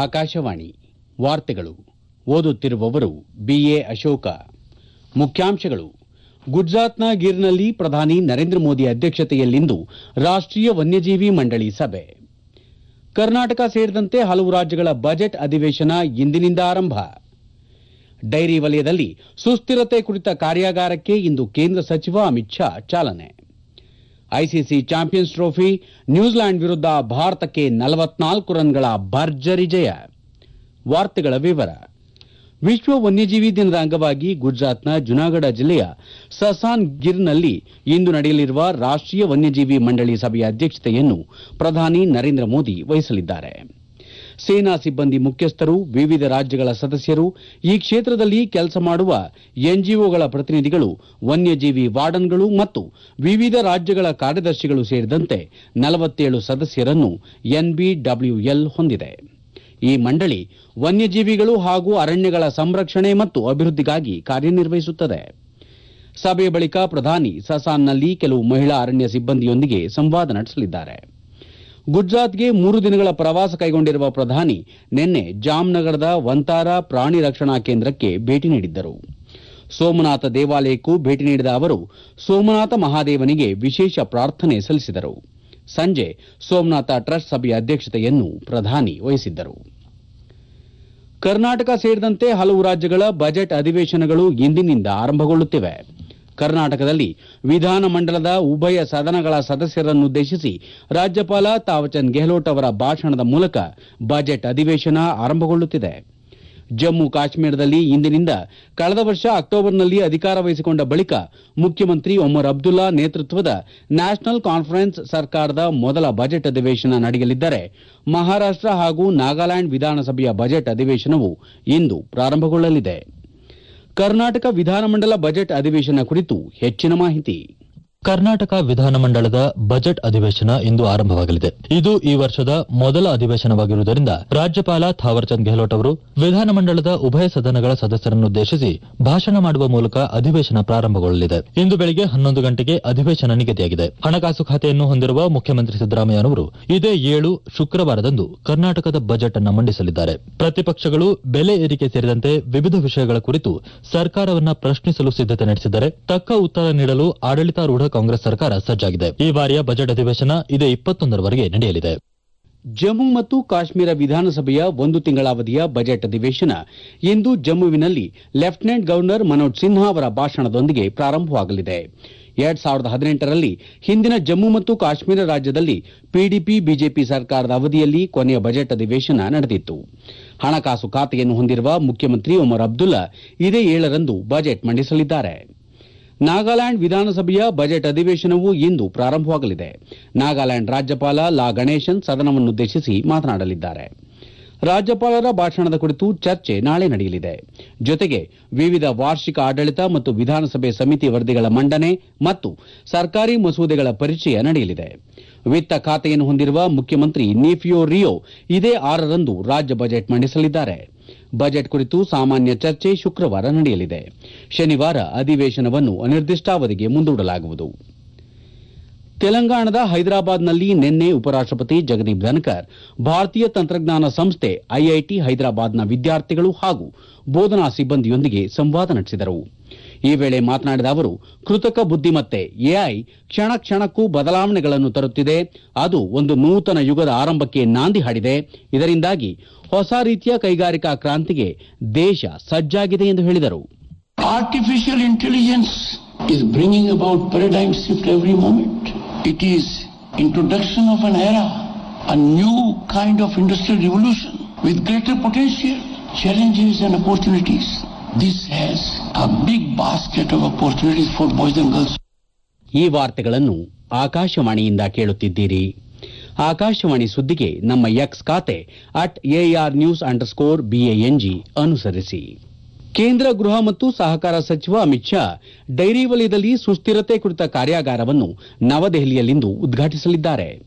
ಆಕಾಶವಾಣಿ ವಾರ್ತೆಗಳು ಓದುತ್ತಿರುವವರು ಬಿಎ ಅಶೋಕ ಮುಖ್ಯಾಂಶಗಳು ಗುಜರಾತ್ನ ಗಿರ್ನಲ್ಲಿ ಪ್ರಧಾನಿ ನರೇಂದ್ರ ಮೋದಿ ಅಧ್ಯಕ್ಷತೆಯಲ್ಲಿಂದು ರಾಷ್ಟೀಯ ವನ್ಯಜೀವಿ ಮಂಡಳಿ ಸಭೆ ಕರ್ನಾಟಕ ಸೇರಿದಂತೆ ಹಲವು ರಾಜ್ಯಗಳ ಬಜೆಟ್ ಅಧಿವೇಶನ ಇಂದಿನಿಂದ ಆರಂಭ ಡೈರಿ ವಲಯದಲ್ಲಿ ಸುಸ್ಥಿರತೆ ಕುರಿತ ಕಾರ್ಯಾಗಾರಕ್ಕೆ ಇಂದು ಕೇಂದ್ರ ಸಚಿವ ಅಮಿತ್ ಶಾ ಚಾಲನೆ ಐಸಿಸಿ ಚಾಂಪಿಯನ್ಸ್ ಟ್ರೋಫಿ ನ್ಯೂಜಿಲೆಂಡ್ ವಿರುದ್ಧ ಭಾರತಕ್ಕೆ ನಲವತ್ನಾಲ್ಕು ರನ್ಗಳ ಭರ್ಜರಿ ಜಯ ವಾರ್ತೆಗಳ ವಿವರ ವಿಶ್ವ ವನ್ಯಜೀವಿ ದಿನದ ಅಂಗವಾಗಿ ಗುಜರಾತ್ನ ಜುನಾಗಢ ಜಿಲ್ಲೆಯ ಸಸಾನ್ ಗಿರ್ನಲ್ಲಿ ಇಂದು ನಡೆಯಲಿರುವ ರಾಷ್ಟೀಯ ವನ್ಯಜೀವಿ ಮಂಡಳಿ ಸಭೆಯ ಅಧ್ಯಕ್ಷತೆಯನ್ನು ಪ್ರಧಾನಿ ನರೇಂದ್ರ ಮೋದಿ ವಹಿಸಲಿದ್ದಾರೆ ಸೇನಾ ಸಿಬ್ಬಂದಿ ಮುಖ್ಯಸ್ಥರು ವಿವಿಧ ರಾಜ್ಯಗಳ ಸದಸ್ಯರು ಈ ಕ್ಷೇತ್ರದಲ್ಲಿ ಕೆಲಸ ಮಾಡುವ ಎನ್ಜಿಒಗಳ ಪ್ರತಿನಿಧಿಗಳು ವನ್ಯಜೀವಿ ವಾರ್ಡನ್ಗಳು ಮತ್ತು ವಿವಿಧ ರಾಜ್ಯಗಳ ಕಾರ್ಯದರ್ಶಿಗಳು ಸೇರಿದಂತೆ ನಲವತ್ತೇಳು ಸದಸ್ಯರನ್ನು ಎನ್ಬಿಡಬ್ಲ್ಯೂಎಲ್ ಹೊಂದಿದೆ ಈ ಮಂಡಳಿ ವನ್ಯಜೀವಿಗಳು ಹಾಗೂ ಅರಣ್ಯಗಳ ಸಂರಕ್ಷಣೆ ಮತ್ತು ಅಭಿವೃದ್ಧಿಗಾಗಿ ಕಾರ್ಯನಿರ್ವಹಿಸುತ್ತದೆ ಸಭೆಯ ಬಳಿಕ ಪ್ರಧಾನಿ ಸಸಾನ್ನಲ್ಲಿ ಕೆಲವು ಮಹಿಳಾ ಅರಣ್ಯ ಸಿಬ್ಬಂದಿಯೊಂದಿಗೆ ಸಂವಾದ ನಡೆಸಲಿದ್ದಾರೆ ಗುಜರಾತ್ಗೆ ಮೂರು ದಿನಗಳ ಪ್ರವಾಸ ಕೈಗೊಂಡಿರುವ ಪ್ರಧಾನಿ ನಿನ್ನೆ ಜಾಮ್ನಗರದ ವಂತಾರ ಪ್ರಾಣಿ ರಕ್ಷಣಾ ಕೇಂದ್ರಕ್ಕೆ ಭೇಟಿ ನೀಡಿದ್ದರು ಸೋಮನಾಥ ದೇವಾಲಯಕ್ಕೂ ಭೇಟಿ ನೀಡಿದ ಅವರು ಸೋಮನಾಥ ಮಹಾದೇವನಿಗೆ ವಿಶೇಷ ಪ್ರಾರ್ಥನೆ ಸಲ್ಲಿಸಿದರು ಸಂಜೆ ಸೋಮನಾಥ ಟ್ರಸ್ಟ್ ಸಭೆಯ ಅಧ್ಯಕ್ಷತೆಯನ್ನು ಪ್ರಧಾನಿ ವಹಿಸಿದ್ದರು ಕರ್ನಾಟಕ ಸೇರಿದಂತೆ ಹಲವು ರಾಜ್ಯಗಳ ಬಜೆಟ್ ಅಧಿವೇಶನಗಳು ಇಂದಿನಿಂದ ಆರಂಭಗೊಳ್ಳುತ್ತಿವೆ ಕರ್ನಾಟಕದಲ್ಲಿ ವಿಧಾನಮಂಡಲದ ಉಭಯ ಸದನಗಳ ಸದಸ್ಯರನ್ನುದ್ದೇಶಿಸಿ ರಾಜ್ಯಪಾಲ ತಾವಚಂದ್ ಗೆಹ್ಲೋಟ್ ಅವರ ಭಾಷಣದ ಮೂಲಕ ಬಜೆಟ್ ಅಧಿವೇಶನ ಆರಂಭಗೊಳ್ಳುತ್ತಿದೆ ಜಮ್ಮು ಕಾಶ್ಮೀರದಲ್ಲಿ ಇಂದಿನಿಂದ ಕಳೆದ ವರ್ಷ ಅಕ್ಟೋಬರ್ನಲ್ಲಿ ಅಧಿಕಾರ ವಹಿಸಿಕೊಂಡ ಬಳಿಕ ಮುಖ್ಯಮಂತ್ರಿ ಒಮರ್ ಅಬ್ದುಲ್ಲಾ ನೇತೃತ್ವದ ನ್ಯಾಷನಲ್ ಕಾನ್ಫರೆನ್ಸ್ ಸರ್ಕಾರದ ಮೊದಲ ಬಜೆಟ್ ಅಧಿವೇಶನ ನಡೆಯಲಿದ್ದರೆ ಮಹಾರಾಷ್ಟ ಹಾಗೂ ನಾಗಾಲ್ಯಾಂಡ್ ವಿಧಾನಸಭೆಯ ಬಜೆಟ್ ಅಧಿವೇಶನವು ಇಂದು ಪ್ರಾರಂಭಗೊಳ್ಳಲಿದೆ ಕರ್ನಾಟಕ ವಿಧಾನಮಂಡಲ ಬಜೆಟ್ ಅಧಿವೇಶನ ಕುರಿತು ಹೆಚ್ಚಿನ ಮಾಹಿತಿ ಕರ್ನಾಟಕ ವಿಧಾನಮಂಡಲದ ಬಜೆಟ್ ಅಧಿವೇಶನ ಇಂದು ಆರಂಭವಾಗಲಿದೆ ಇದು ಈ ವರ್ಷದ ಮೊದಲ ಅಧಿವೇಶನವಾಗಿರುವುದರಿಂದ ರಾಜ್ಯಪಾಲ ಥಾವರ್ಚಂದ್ ಗೆಹ್ಲೋಟ್ ಅವರು ವಿಧಾನಮಂಡಲದ ಉಭಯ ಸದನಗಳ ಸದಸ್ಯರನ್ನುದ್ದೇಶಿಸಿ ಭಾಷಣ ಮಾಡುವ ಮೂಲಕ ಅಧಿವೇಶನ ಪ್ರಾರಂಭಗೊಳ್ಳಲಿದೆ ಇಂದು ಬೆಳಗ್ಗೆ ಹನ್ನೊಂದು ಗಂಟೆಗೆ ಅಧಿವೇಶನ ನಿಗದಿಯಾಗಿದೆ ಹಣಕಾಸು ಖಾತೆಯನ್ನು ಹೊಂದಿರುವ ಮುಖ್ಯಮಂತ್ರಿ ಸಿದ್ದರಾಮಯ್ಯನವರು ಇದೇ ಏಳು ಶುಕ್ರವಾರದಂದು ಕರ್ನಾಟಕದ ಬಜೆಟ್ ಅನ್ನು ಮಂಡಿಸಲಿದ್ದಾರೆ ಪ್ರತಿಪಕ್ಷಗಳು ಬೆಲೆ ಏರಿಕೆ ಸೇರಿದಂತೆ ವಿವಿಧ ವಿಷಯಗಳ ಕುರಿತು ಸರ್ಕಾರವನ್ನ ಪ್ರಶ್ನಿಸಲು ಸಿದ್ದತೆ ನಡೆಸಿದರೆ ತಕ್ಕ ಉತ್ತರ ನೀಡಲು ಆಡಳಿತಾರೂಢ ಕಾಂಗ್ರೆಸ್ ಸರ್ಕಾರ ಸಜ್ಜಾಗಿದೆ ಈ ಬಾರಿಯ ಬಜೆಟ್ ಅಧಿವೇಶನ ಇದೇ ಇಪ್ಪತ್ತೊಂದರವರೆಗೆ ನಡೆಯಲಿದೆ ಜಮ್ಮು ಮತ್ತು ಕಾಶ್ಮೀರ ವಿಧಾನಸಭೆಯ ಒಂದು ತಿಂಗಳ ಅವಧಿಯ ಬಜೆಟ್ ಅಧಿವೇಶನ ಇಂದು ಜಮ್ಮುವಿನಲ್ಲಿ ಲೆಫ್ಟಿನೆಂಟ್ ಗವರ್ನರ್ ಮನೋಜ್ ಸಿನ್ಹಾ ಅವರ ಭಾಷಣದೊಂದಿಗೆ ಪ್ರಾರಂಭವಾಗಲಿದೆ ಎರಡ್ ಸಾವಿರದ ಹದಿನೆಂಟರಲ್ಲಿ ಹಿಂದಿನ ಜಮ್ಮು ಮತ್ತು ಕಾಶ್ಮೀರ ರಾಜ್ಯದಲ್ಲಿ ಪಿಡಿಪಿ ಬಿಜೆಪಿ ಸರ್ಕಾರದ ಅವಧಿಯಲ್ಲಿ ಕೊನೆಯ ಬಜೆಟ್ ಅಧಿವೇಶನ ನಡೆದಿತ್ತು ಹಣಕಾಸು ಖಾತೆಯನ್ನು ಹೊಂದಿರುವ ಮುಖ್ಯಮಂತ್ರಿ ಒಮರ್ ಅಬ್ದುಲ್ಲಾ ಇದೇ ಏಳರಂದು ಬಜೆಟ್ ಮಂಡಿಸಲಿದ್ದಾರೆ ನಾಗಾಲ್ಯಾಂಡ್ ವಿಧಾನಸಭೆಯ ಬಜೆಟ್ ಅಧಿವೇಶನವು ಇಂದು ಪ್ರಾರಂಭವಾಗಲಿದೆ ನಾಗಾಲ್ಯಾಂಡ್ ರಾಜ್ಯಪಾಲ ಲಾ ಗಣೇಶನ್ ಸದನವನ್ನುದ್ದೇಶಿಸಿ ಮಾತನಾಡಲಿದ್ದಾರೆ ರಾಜ್ಯಪಾಲರ ಭಾಷಣದ ಕುರಿತು ಚರ್ಚೆ ನಾಳೆ ನಡೆಯಲಿದೆ ಜೊತೆಗೆ ವಿವಿಧ ವಾರ್ಷಿಕ ಆಡಳಿತ ಮತ್ತು ವಿಧಾನಸಭೆ ಸಮಿತಿ ವರದಿಗಳ ಮಂಡನೆ ಮತ್ತು ಸರ್ಕಾರಿ ಮಸೂದೆಗಳ ಪರಿಚಯ ನಡೆಯಲಿದೆ ವಿತ್ತ ಖಾತೆಯನ್ನು ಹೊಂದಿರುವ ಮುಖ್ಯಮಂತ್ರಿ ನೀಫಿಯೋ ರಿಯೋ ಇದೇ ಆರರಂದು ರಾಜ್ಯ ಬಜೆಟ್ ಮಂಡಿಸಲಿದ್ದಾರೆ ಬಜೆಟ್ ಕುರಿತು ಸಾಮಾನ್ಯ ಚರ್ಚೆ ಶುಕ್ರವಾರ ನಡೆಯಲಿದೆ ಶನಿವಾರ ಅಧಿವೇಶನವನ್ನು ಅನಿರ್ದಿಷ್ಟಾವಧಿಗೆ ಮುಂದೂಡಲಾಗುವುದು ತೆಲಂಗಾಣದ ಹೈದರಾಬಾದ್ನಲ್ಲಿ ನಿನ್ನೆ ಉಪರಾಷ್ಟಪತಿ ಜಗದೀಪ್ ಧನ್ಕರ್ ಭಾರತೀಯ ತಂತ್ರಜ್ಞಾನ ಸಂಸ್ಥೆ ಐಐಟಿ ಹೈದರಾಬಾದ್ನ ವಿದ್ಯಾರ್ಥಿಗಳು ಹಾಗೂ ಬೋಧನಾ ಸಿಬ್ಬಂದಿಯೊಂದಿಗೆ ಸಂವಾದ ನಡೆಸಿದರು ಈ ವೇಳೆ ಮಾತನಾಡಿದ ಅವರು ಕೃತಕ ಬುದ್ದಿಮತ್ತೆ ಎಐ ಕ್ಷಣ ಕ್ಷಣಕ್ಕೂ ಬದಲಾವಣೆಗಳನ್ನು ತರುತ್ತಿದೆ ಅದು ಒಂದು ನೂತನ ಯುಗದ ಆರಂಭಕ್ಕೆ ನಾಂದಿ ಹಾಡಿದೆ ಇದರಿಂದಾಗಿ ಹೊಸ ರೀತಿಯ ಕೈಗಾರಿಕಾ ಕ್ರಾಂತಿಗೆ ದೇಶ ಸಜ್ಜಾಗಿದೆ ಎಂದು ಹೇಳಿದರು Artificial intelligence is bringing about paradigm shift every moment. It is introduction of an era, a new kind of industrial revolution with greater potential, challenges and opportunities. This has a big basket of opportunities for boys and girls. ಈ ವಾರ್ತೆಗಳನ್ನು ಆಕಾಶವಾಣಿಯಿಂದ ಕೇಳುತ್ತಿದ್ದೀರಿ ಆಕಾಶವಾಣಿ ಸುದ್ದಿಗೆ ನಮ್ಮ X ಖಾತೆ at AR news underscore BANG ಅನುಸರಿಸಿ ಕೇಂದ್ರ ಗೃಹ ಮತ್ತು ಸಹಕಾರ ಸಚಿವ ಅಮಿತ್ ಶಾ ಡೈರಿ ವಲಯದಲ್ಲಿ ಸುಸ್ಥಿರತೆ ಕುರಿತ ಕಾರ್ಯಾಗಾರವನ್ನು ನವದೆಹಲಿಯಲ್ಲಿಂದು ಉದ್ಘಾಟಿಸಲಿದ್ದಾರೆ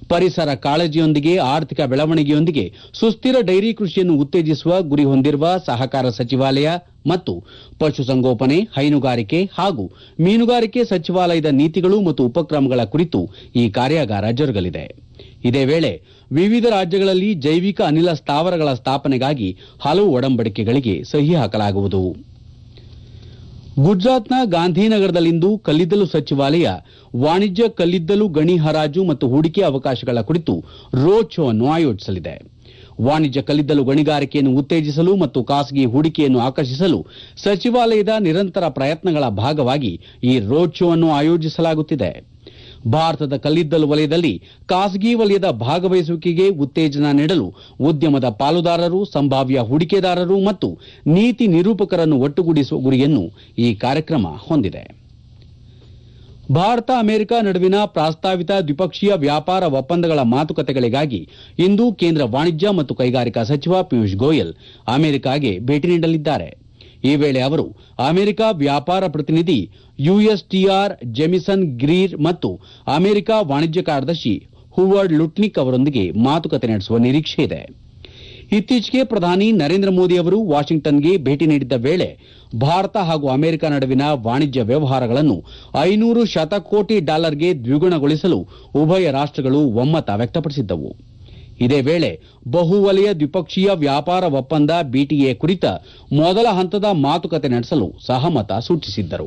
ಪರಿಸರ ಕಾಳಜಿಯೊಂದಿಗೆ ಆರ್ಥಿಕ ಬೆಳವಣಿಗೆಯೊಂದಿಗೆ ಸುಸ್ಥಿರ ಡೈರಿ ಕೃಷಿಯನ್ನು ಉತ್ತೇಜಿಸುವ ಗುರಿ ಹೊಂದಿರುವ ಸಹಕಾರ ಸಚಿವಾಲಯ ಮತ್ತು ಪಶುಸಂಗೋಪನೆ ಹೈನುಗಾರಿಕೆ ಹಾಗೂ ಮೀನುಗಾರಿಕೆ ಸಚಿವಾಲಯದ ನೀತಿಗಳು ಮತ್ತು ಉಪಕ್ರಮಗಳ ಕುರಿತು ಈ ಕಾರ್ಯಾಗಾರ ಜರುಗಲಿದೆ ಇದೇ ವೇಳೆ ವಿವಿಧ ರಾಜ್ಯಗಳಲ್ಲಿ ಜೈವಿಕ ಅನಿಲ ಸ್ಥಾವರಗಳ ಸ್ಥಾಪನೆಗಾಗಿ ಹಲವು ಒಡಂಬಡಿಕೆಗಳಿಗೆ ಸಹಿ ಹಾಕಲಾಗುವುದು ಗುಜರಾತ್ನ ಗಾಂಧಿನಗರದಲ್ಲಿಂದು ಕಲ್ಲಿದ್ದಲು ಸಚಿವಾಲಯ ವಾಣಿಜ್ಯ ಕಲ್ಲಿದ್ದಲು ಗಣಿ ಹರಾಜು ಮತ್ತು ಹೂಡಿಕೆ ಅವಕಾಶಗಳ ಕುರಿತು ರೋಡ್ ಶೋ ಅನ್ನು ಆಯೋಜಿಸಲಿದೆ ವಾಣಿಜ್ಯ ಕಲ್ಲಿದ್ದಲು ಗಣಿಗಾರಿಕೆಯನ್ನು ಉತ್ತೇಜಿಸಲು ಮತ್ತು ಖಾಸಗಿ ಹೂಡಿಕೆಯನ್ನು ಆಕರ್ಷಿಸಲು ಸಚಿವಾಲಯದ ನಿರಂತರ ಪ್ರಯತ್ನಗಳ ಭಾಗವಾಗಿ ಈ ರೋಡ್ ಶೋ ಅನ್ನು ಆಯೋಜಿಸಲಾಗುತ್ತಿದೆ ಭಾರತದ ಕಲ್ಲಿದ್ದಲು ವಲಯದಲ್ಲಿ ಖಾಸಗಿ ವಲಯದ ಭಾಗವಹಿಸುವಿಕೆಗೆ ಉತ್ತೇಜನ ನೀಡಲು ಉದ್ಯಮದ ಪಾಲುದಾರರು ಸಂಭಾವ್ಯ ಹೂಡಿಕೆದಾರರು ಮತ್ತು ನೀತಿ ನಿರೂಪಕರನ್ನು ಒಟ್ಟುಗೂಡಿಸುವ ಗುರಿಯನ್ನು ಈ ಕಾರ್ಯಕ್ರಮ ಹೊಂದಿದೆ ಭಾರತ ಅಮೆರಿಕ ನಡುವಿನ ಪ್ರಸ್ತಾವಿತ ದ್ವಿಪಕ್ಷೀಯ ವ್ಯಾಪಾರ ಒಪ್ಪಂದಗಳ ಮಾತುಕತೆಗಳಿಗಾಗಿ ಇಂದು ಕೇಂದ್ರ ವಾಣಿಜ್ಯ ಮತ್ತು ಕೈಗಾರಿಕಾ ಸಚಿವ ಪಿಯೂಷ್ ಗೋಯಲ್ ಅಮೆರಿಕಾಗೆ ಭೇಟಿ ನೀಡಲಿದ್ದಾರೆ ಈ ವೇಳೆ ಅವರು ಅಮೆರಿಕ ವ್ಯಾಪಾರ ಪ್ರತಿನಿಧಿ ಯುಎಸ್ಟಿಆರ್ ಜೆಮಿಸನ್ ಗ್ರೀರ್ ಮತ್ತು ಅಮೆರಿಕ ವಾಣಿಜ್ಯ ಕಾರ್ಯದರ್ಶಿ ಹುವರ್ಡ್ ಲುಟ್ನಿಕ್ ಅವರೊಂದಿಗೆ ಮಾತುಕತೆ ನಡೆಸುವ ನಿರೀಕ್ಷೆ ಇದೆ ಇತ್ತೀಚೆಗೆ ಪ್ರಧಾನಿ ನರೇಂದ್ರ ಮೋದಿ ಅವರು ವಾಷಿಂಗ್ಟನ್ಗೆ ಭೇಟಿ ನೀಡಿದ್ದ ವೇಳೆ ಭಾರತ ಹಾಗೂ ಅಮೆರಿಕ ನಡುವಿನ ವಾಣಿಜ್ಯ ವ್ಯವಹಾರಗಳನ್ನು ಐನೂರು ಶತಕೋಟಿ ಡಾಲರ್ಗೆ ದ್ವಿಗುಣಗೊಳಿಸಲು ಉಭಯ ರಾಷ್ಟಗಳು ಒಮ್ಮತ ವ್ಯಕ್ತಪಡಿಸಿದ್ದವು ಇದೇ ವೇಳೆ ಬಹುವಲಯ ದ್ವಿಪಕ್ಷೀಯ ವ್ಯಾಪಾರ ಒಪ್ಪಂದ ಬಿಟಿಎ ಕುರಿತ ಮೊದಲ ಹಂತದ ಮಾತುಕತೆ ನಡೆಸಲು ಸಹಮತ ಸೂಚಿಸಿದ್ದರು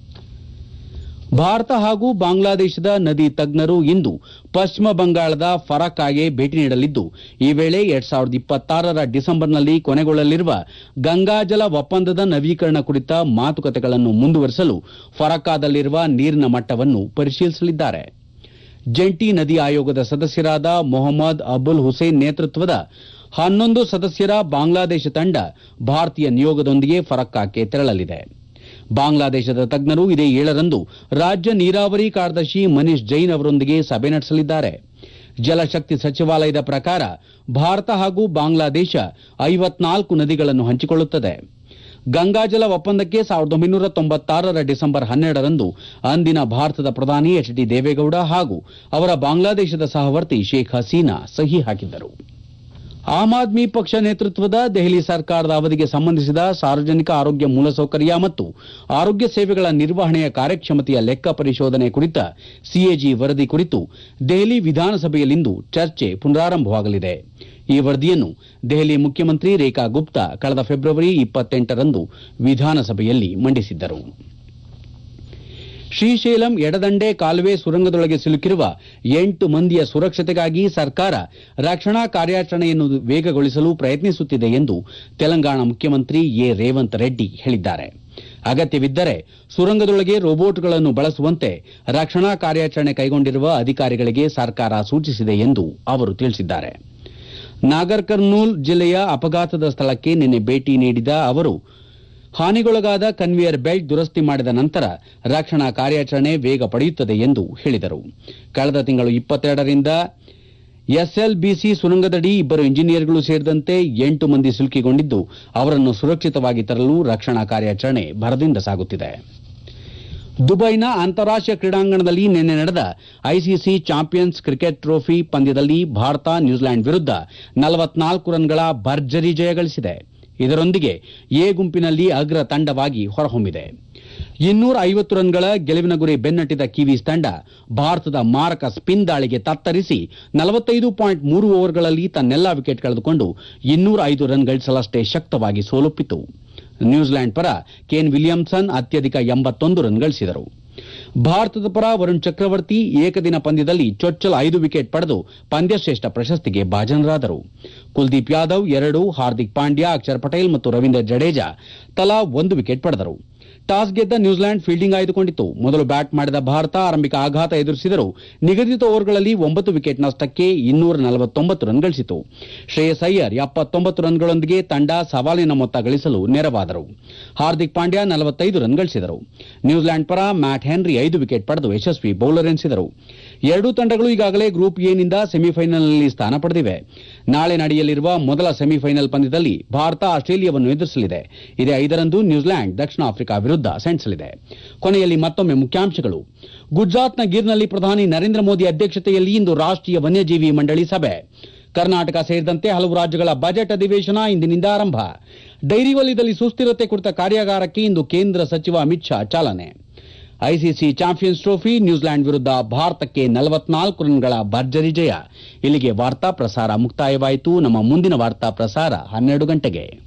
ಭಾರತ ಹಾಗೂ ಬಾಂಗ್ಲಾದೇಶದ ನದಿ ತಜ್ಞರು ಇಂದು ಪಶ್ಚಿಮ ಬಂಗಾಳದ ಫರಕ್ಕಾಗೆ ಭೇಟಿ ನೀಡಲಿದ್ದು ಈ ವೇಳೆ ಎರಡ್ ಸಾವಿರದ ಇಪ್ಪತ್ತಾರರ ಡಿಸೆಂಬರ್ನಲ್ಲಿ ಕೊನೆಗೊಳ್ಳಲಿರುವ ಗಂಗಾಜಲ ಒಪ್ಪಂದದ ನವೀಕರಣ ಕುರಿತ ಮಾತುಕತೆಗಳನ್ನು ಮುಂದುವರೆಸಲು ಫರಕ್ಕಾದಲ್ಲಿರುವ ನೀರಿನ ಮಟ್ಟವನ್ನು ಪರಿಶೀಲಿಸಲಿದ್ದಾರೆ ಜಂಟಿ ನದಿ ಆಯೋಗದ ಸದಸ್ಯರಾದ ಮೊಹಮ್ಮದ್ ಅಬುಲ್ ಹುಸೇನ್ ನೇತೃತ್ವದ ಹನ್ನೊಂದು ಸದಸ್ಯರ ಬಾಂಗ್ಲಾದೇಶ ತಂಡ ಭಾರತೀಯ ನಿಯೋಗದೊಂದಿಗೆ ಫರಕ್ಕಾಕ್ಕೆ ತೆರಳಲಿದೆ ಬಾಂಗ್ಲಾದೇಶದ ತಜ್ಞರು ಇದೇ ಏಳರಂದು ರಾಜ್ಯ ನೀರಾವರಿ ಕಾರ್ಯದರ್ಶಿ ಮನೀಶ್ ಜೈನ್ ಅವರೊಂದಿಗೆ ಸಭೆ ನಡೆಸಲಿದ್ದಾರೆ ಜಲಶಕ್ತಿ ಸಚಿವಾಲಯದ ಪ್ರಕಾರ ಭಾರತ ಹಾಗೂ ಬಾಂಗ್ಲಾದೇಶ ಐವತ್ನಾಲ್ಕು ನದಿಗಳನ್ನು ಹಂಚಿಕೊಳ್ಳುತ್ತದೆ ಗಂಗಾಜಲ ಒಪ್ಪಂದಕ್ಕೆ ಸಾವಿರದ ಒಂಬೈನೂರ ತೊಂಬತ್ತಾರರ ಡಿಸೆಂಬರ್ ಹನ್ನೆರಡರಂದು ಅಂದಿನ ಭಾರತದ ಪ್ರಧಾನಿ ಎಚ್ ಡಿ ದೇವೇಗೌಡ ಹಾಗೂ ಅವರ ಬಾಂಗ್ಲಾದೇಶದ ಸಹವರ್ತಿ ಶೇಖ್ ಹಸೀನಾ ಸಹಿ ಹಾಕಿದ್ದರು ಆಮ್ ಆದ್ಮಿ ಪಕ್ಷ ನೇತೃತ್ವದ ದೆಹಲಿ ಸರ್ಕಾರದ ಅವಧಿಗೆ ಸಂಬಂಧಿಸಿದ ಸಾರ್ವಜನಿಕ ಆರೋಗ್ಯ ಮೂಲಸೌಕರ್ಯ ಮತ್ತು ಆರೋಗ್ಯ ಸೇವೆಗಳ ನಿರ್ವಹಣೆಯ ಕಾರ್ಯಕ್ಷಮತೆಯ ಲೆಕ್ಕ ಪರಿಶೋಧನೆ ಕುರಿತ ಸಿಎಜಿ ವರದಿ ಕುರಿತು ದೆಹಲಿ ವಿಧಾನಸಭೆಯಲ್ಲಿಂದು ಚರ್ಚೆ ಪುನರಾರಂಭವಾಗಲಿದೆ ಈ ವರದಿಯನ್ನು ದೆಹಲಿ ಮುಖ್ಯಮಂತ್ರಿ ರೇಖಾ ಗುಪ್ತಾ ಕಳೆದ ಫೆಬ್ರವರಿ ಇಪ್ಪತ್ತೆಂಟರಂದು ವಿಧಾನಸಭೆಯಲ್ಲಿ ಮಂಡಿಸಿದ್ದರು ಶ್ರೀಶೈಲಂ ಎಡದಂಡೆ ಕಾಲುವೆ ಸುರಂಗದೊಳಗೆ ಸಿಲುಕಿರುವ ಎಂಟು ಮಂದಿಯ ಸುರಕ್ಷತೆಗಾಗಿ ಸರ್ಕಾರ ರಕ್ಷಣಾ ಕಾರ್ಯಾಚರಣೆಯನ್ನು ವೇಗಗೊಳಿಸಲು ಪ್ರಯತ್ನಿಸುತ್ತಿದೆ ಎಂದು ತೆಲಂಗಾಣ ಮುಖ್ಯಮಂತ್ರಿ ಎ ರೇವಂತ್ ರೆಡ್ಡಿ ಹೇಳಿದ್ದಾರೆ ಅಗತ್ಯವಿದ್ದರೆ ಸುರಂಗದೊಳಗೆ ರೋಬೋಟ್ಗಳನ್ನು ಬಳಸುವಂತೆ ರಕ್ಷಣಾ ಕಾರ್ಯಾಚರಣೆ ಕೈಗೊಂಡಿರುವ ಅಧಿಕಾರಿಗಳಿಗೆ ಸರ್ಕಾರ ಸೂಚಿಸಿದೆ ಎಂದು ಅವರು ತಿಳಿಸಿದ್ದಾರೆ ನಾಗರ್ ಕರ್ನೂಲ್ ಜಿಲ್ಲೆಯ ಅಪಘಾತದ ಸ್ಥಳಕ್ಕೆ ನಿನ್ನೆ ಭೇಟಿ ನೀಡಿದ ಅವರು ಹಾನಿಗೊಳಗಾದ ಕನ್ವೇಯರ್ ಬೆಲ್ಟ್ ದುರಸ್ತಿ ಮಾಡಿದ ನಂತರ ರಕ್ಷಣಾ ಕಾರ್ಯಾಚರಣೆ ವೇಗ ಪಡೆಯುತ್ತದೆ ಎಂದು ಹೇಳಿದರು ಕಳೆದ ತಿಂಗಳು ಇಪ್ಪತ್ತೆರಡರಿಂದ ಎಸ್ಎಲ್ಬಿಸಿ ಸುರಂಗದಡಿ ಇಬ್ಬರು ಇಂಜಿನಿಯರ್ಗಳು ಸೇರಿದಂತೆ ಎಂಟು ಮಂದಿ ಸಿಲುಕಿಕೊಂಡಿದ್ದು ಅವರನ್ನು ಸುರಕ್ಷಿತವಾಗಿ ತರಲು ರಕ್ಷಣಾ ಕಾರ್ಯಾಚರಣೆ ಭರದಿಂದ ಸಾಗುತ್ತಿದೆ ದುಬೈನ ಅಂತಾರಾಷ್ಟೀಯ ಕ್ರೀಡಾಂಗಣದಲ್ಲಿ ನಿನ್ನೆ ನಡೆದ ಐಸಿಸಿ ಚಾಂಪಿಯನ್ಸ್ ಕ್ರಿಕೆಟ್ ಟ್ರೋಫಿ ಪಂದ್ಯದಲ್ಲಿ ಭಾರತ ನ್ಯೂಜಿಲೆಂಡ್ ವಿರುದ್ಧ ನಲವತ್ನಾಲ್ಕು ರನ್ಗಳ ಭರ್ಜರಿ ಜಯ ಗಳಿಸಿದೆ ಇದರೊಂದಿಗೆ ಎ ಗುಂಪಿನಲ್ಲಿ ಅಗ್ರ ತಂಡವಾಗಿ ಹೊರಹೊಮ್ಮಿದೆ ಇನ್ನೂರ ಐವತ್ತು ರನ್ಗಳ ಗೆಲುವಿನ ಗುರಿ ಬೆನ್ನಟ್ಟಿದ ಕಿವೀಸ್ ತಂಡ ಭಾರತದ ಮಾರಕ ಸ್ಪಿನ್ ದಾಳಿಗೆ ತತ್ತರಿಸಿ ನಲವತ್ತೈದು ಪಾಯಿಂಟ್ ಮೂರು ಓವರ್ಗಳಲ್ಲಿ ತನ್ನೆಲ್ಲಾ ವಿಕೆಟ್ ಕಳೆದುಕೊಂಡು ಇನ್ನೂರ ಐದು ರನ್ ಗಳಿಸಲಷ್ಟೇ ಶಕ್ತವಾಗಿ ಸೋಲೊಪ್ಪಿತು ನ್ಯೂಜಿಲೆಂಡ್ ಪರ ಕೇನ್ ವಿಲಿಯಮ್ಸನ್ ಅತ್ಯಧಿಕ ಎಂಬತ್ತೊಂದು ರನ್ ಗಳಿಸಿದರು ಭಾರತದ ಪರ ವರುಣ್ ಚಕ್ರವರ್ತಿ ಏಕದಿನ ಪಂದ್ಯದಲ್ಲಿ ಚೊಚ್ಚಲ ಐದು ವಿಕೆಟ್ ಪಡೆದು ಪಂದ್ಯಶ್ರೇಷ್ಠ ಪ್ರಶಸ್ತಿಗೆ ಭಾಜನರಾದರು ಕುಲ್ದೀಪ್ ಯಾದವ್ ಎರಡು ಹಾರ್ದಿಕ್ ಪಾಂಡ್ಯ ಅಕ್ಷರ್ ಪಟೇಲ್ ಮತ್ತು ರವೀಂದ್ರ ಜಡೇಜಾ ತಲಾ ಒಂದು ವಿಕೆಟ್ ಪಡೆದರು ಟಾಸ್ ಗೆದ್ದ ನ್ಯೂಜಿಲೆಂಡ್ ಫೀಲ್ಡಿಂಗ್ ಆಯ್ದುಕೊಂಡಿತ್ತು ಮೊದಲು ಬ್ಯಾಟ್ ಮಾಡಿದ ಭಾರತ ಆರಂಭಿಕ ಆಘಾತ ಎದುರಿಸಿದರೂ ನಿಗದಿತ ಓವರ್ಗಳಲ್ಲಿ ಒಂಬತ್ತು ವಿಕೆಟ್ ನಷ್ಟಕ್ಕೆ ಇನ್ನೂರ ನಲವತ್ತೊಂಬತ್ತು ರನ್ ಗಳಿಸಿತು ಶ್ರೇಯಸ್ ಅಯ್ಯರ್ ಎಪ್ಪತ್ತೊಂಬತ್ತು ರನ್ಗಳೊಂದಿಗೆ ತಂಡ ಸವಾಲಿನ ಮೊತ್ತ ಗಳಿಸಲು ನೆರವಾದರು ಹಾರ್ದಿಕ್ ಪಾಂಡ್ಯ ನಲವತ್ತೈದು ರನ್ ಗಳಿಸಿದರು ನ್ಯೂಜಿಲೆಂಡ್ ಪರ ಮ್ಯಾಟ್ ಹೆನ್ರಿ ಐದು ವಿಕೆಟ್ ಪಡೆದು ಯಶಸ್ವಿ ಬೌಲರ್ ಎನಿಸಿದರು ಎರಡೂ ತಂಡಗಳು ಈಗಾಗಲೇ ಗ್ರೂಪ್ ಎನಿಂದ ಸೆಮಿಫೈನಲ್ನಲ್ಲಿ ಸ್ಥಾನ ಪಡೆದಿವೆ ನಾಳೆ ನಡೆಯಲಿರುವ ಮೊದಲ ಸೆಮಿಫೈನಲ್ ಪಂದ್ಯದಲ್ಲಿ ಭಾರತ ಆಸ್ಟ್ರೇಲಿಯಾವನ್ನು ಎದುರಿಸಲಿದೆ ಇದೇ ಐದರಂದು ನ್ಯೂಜಿಲೆಂಡ್ ದಕ್ಷಿಣ ಆಫ್ರಿಕಾ ವಿರುದ್ಧ ಸೆಣಸಲಿದೆ ಕೊನೆಯಲ್ಲಿ ಮತ್ತೊಮ್ಮೆ ಮುಖ್ಯಾಂಶಗಳು ಗುಜರಾತ್ನ ಗಿರ್ನಲ್ಲಿ ಪ್ರಧಾನಿ ನರೇಂದ್ರ ಮೋದಿ ಅಧ್ಯಕ್ಷತೆಯಲ್ಲಿ ಇಂದು ರಾಷ್ಟೀಯ ವನ್ಯಜೀವಿ ಮಂಡಳಿ ಸಭೆ ಕರ್ನಾಟಕ ಸೇರಿದಂತೆ ಹಲವು ರಾಜ್ಯಗಳ ಬಜೆಟ್ ಅಧಿವೇಶನ ಇಂದಿನಿಂದ ಆರಂಭ ಡೈರಿ ವಲಯದಲ್ಲಿ ಸುಸ್ಥಿರತೆ ಕುರಿತ ಕಾರ್ಯಾಗಾರಕ್ಕೆ ಇಂದು ಕೇಂದ್ರ ಸಚಿವ ಅಮಿತ್ ಶಾ ಚಾಲನೆ ಐಸಿಸಿ ಚಾಂಪಿಯನ್ಸ್ ಟ್ರೋಫಿ ನ್ಯೂಜಿಲೆಂಡ್ ವಿರುದ್ಧ ಭಾರತಕ್ಕೆ ನಲವತ್ನಾಲ್ಕು ರನ್ಗಳ ಭರ್ಜರಿ ಜಯ ಇಲ್ಲಿಗೆ ವಾರ್ತಾ ಪ್ರಸಾರ ಮುಕ್ತಾಯವಾಯಿತು ನಮ್ಮ ಮುಂದಿನ ವಾರ್ತಾ ಪ್ರಸಾರ ಹನ್ನೆರಡು ಗಂಟೆಗೆ